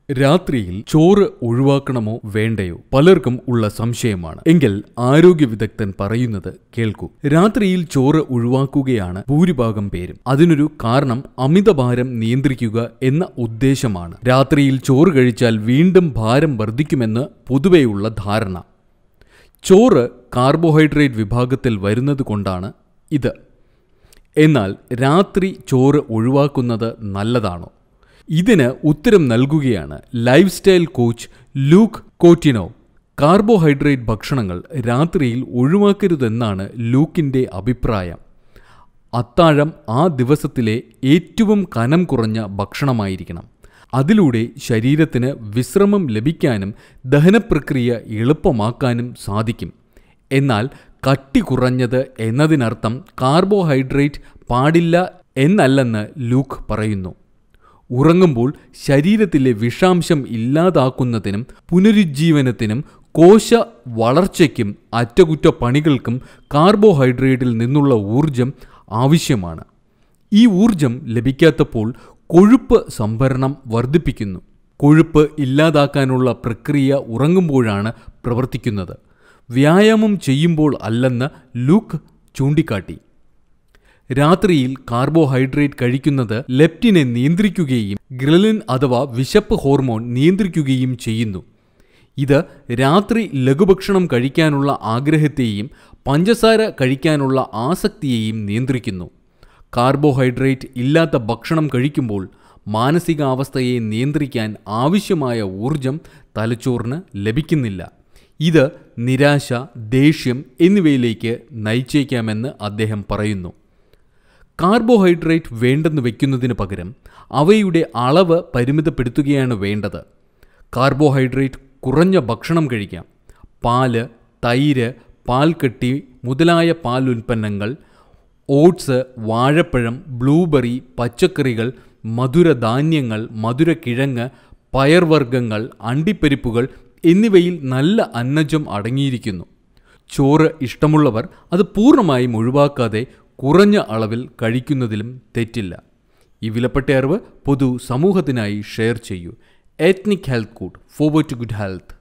രാത്രിയിൽ ചോറ് ഒഴിവാക്കണമോ വേണ്ടയോ പലർക്കും ഉള്ള സംശയമാണ് എങ്കിൽ ആരോഗ്യ വിദഗ്ധൻ പറയുന്നത് കേൾക്കൂ രാത്രിയിൽ ചോറ് ഒഴിവാക്കുകയാണ് ഭൂരിഭാഗം പേരും അതിനൊരു കാരണം അമിതഭാരം നിയന്ത്രിക്കുക എന്ന ഉദ്ദേശമാണ് രാത്രിയിൽ ചോറ് കഴിച്ചാൽ വീണ്ടും ഭാരം വർദ്ധിക്കുമെന്ന് പൊതുവെയുള്ള ധാരണ ചോറ് കാർബോഹൈഡ്രേറ്റ് വിഭാഗത്തിൽ വരുന്നത് കൊണ്ടാണ് ഇത് എന്നാൽ രാത്രി ചോറ് ഒഴിവാക്കുന്നത് നല്ലതാണോ ഇതിന് ഉത്തരം നൽകുകയാണ് lifestyle coach Luke Coutinho carbohydrate ഭക്ഷണങ്ങൾ രാത്രിയിൽ ഒഴിവാക്കരുതെന്നാണ് ലൂക്കിൻ്റെ അഭിപ്രായം അത്താഴം ആ ദിവസത്തിലെ ഏറ്റവും കനം കുറഞ്ഞ ഭക്ഷണമായിരിക്കണം അതിലൂടെ ശരീരത്തിന് വിശ്രമം ലഭിക്കാനും ദഹനപ്രക്രിയ എളുപ്പമാക്കാനും സാധിക്കും എന്നാൽ കട്ടി കുറഞ്ഞത് എന്നതിനർത്ഥം കാർബോഹൈഡ്രേറ്റ് പാടില്ല എന്നല്ലെന്ന് ലൂക്ക് പറയുന്നു ഉറങ്ങുമ്പോൾ ശരീരത്തിലെ വിഷാംശം ഇല്ലാതാക്കുന്നതിനും പുനരുജ്ജീവനത്തിനും കോശ വളർച്ചയ്ക്കും അറ്റകുറ്റപ്പണികൾക്കും കാർബോഹൈഡ്രേറ്റിൽ നിന്നുള്ള ഊർജം ആവശ്യമാണ് ഈ ഊർജം ലഭിക്കാത്തപ്പോൾ കൊഴുപ്പ് സംഭരണം വർദ്ധിപ്പിക്കുന്നു കൊഴുപ്പ് ഇല്ലാതാക്കാനുള്ള പ്രക്രിയ ഉറങ്ങുമ്പോഴാണ് പ്രവർത്തിക്കുന്നത് വ്യായാമം ചെയ്യുമ്പോൾ അല്ലെന്ന് ലൂക്ക് ചൂണ്ടിക്കാട്ടി രാത്രിയിൽ കാർബോഹൈഡ്രേറ്റ് കഴിക്കുന്നത് ലെപ്റ്റിനെ നിയന്ത്രിക്കുകയും ഗ്രിലിൻ അഥവാ വിശപ്പ് ഹോർമോൺ നിയന്ത്രിക്കുകയും ചെയ്യുന്നു ഇത് രാത്രി ലഘുഭക്ഷണം കഴിക്കാനുള്ള ആഗ്രഹത്തെയും പഞ്ചസാര കഴിക്കാനുള്ള ആസക്തിയെയും നിയന്ത്രിക്കുന്നു കാർബോഹൈഡ്രേറ്റ് ഇല്ലാത്ത ഭക്ഷണം കഴിക്കുമ്പോൾ മാനസികാവസ്ഥയെ നിയന്ത്രിക്കാൻ ആവശ്യമായ ഊർജം തലച്ചോറിന് ലഭിക്കുന്നില്ല ഇത് നിരാശ ദേഷ്യം എന്നിവയിലേക്ക് നയിച്ചേക്കാമെന്ന് അദ്ദേഹം പറയുന്നു കാർബോഹൈഡ്രേറ്റ് വേണ്ടെന്ന് വെക്കുന്നതിന് പകരം അവയുടെ അളവ് പരിമിതപ്പെടുത്തുകയാണ് വേണ്ടത് കാർബോഹൈഡ്രേറ്റ് കുറഞ്ഞ ഭക്ഷണം കഴിക്കാം പാല് തൈര് പാൽക്കട്ടി മുതലായ പാൽ ഉൽപ്പന്നങ്ങൾ ഓട്സ് വാഴപ്പഴം ബ്ലൂബെറി പച്ചക്കറികൾ മധുരധാന്യങ്ങൾ മധുരക്കിഴങ്ങ് പയർവർഗ്ഗങ്ങൾ അണ്ടിപ്പരിപ്പുകൾ എന്നിവയിൽ നല്ല അന്നജം അടങ്ങിയിരിക്കുന്നു ചോറ് ഇഷ്ടമുള്ളവർ അത് പൂർണ്ണമായും ഒഴിവാക്കാതെ കുറഞ്ഞ അളവിൽ കഴിക്കുന്നതിലും തെറ്റില്ല ഈ വിലപ്പെട്ട അറിവ് പൊതു സമൂഹത്തിനായി ഷെയർ ചെയ്യൂ ethnic health court forward to good health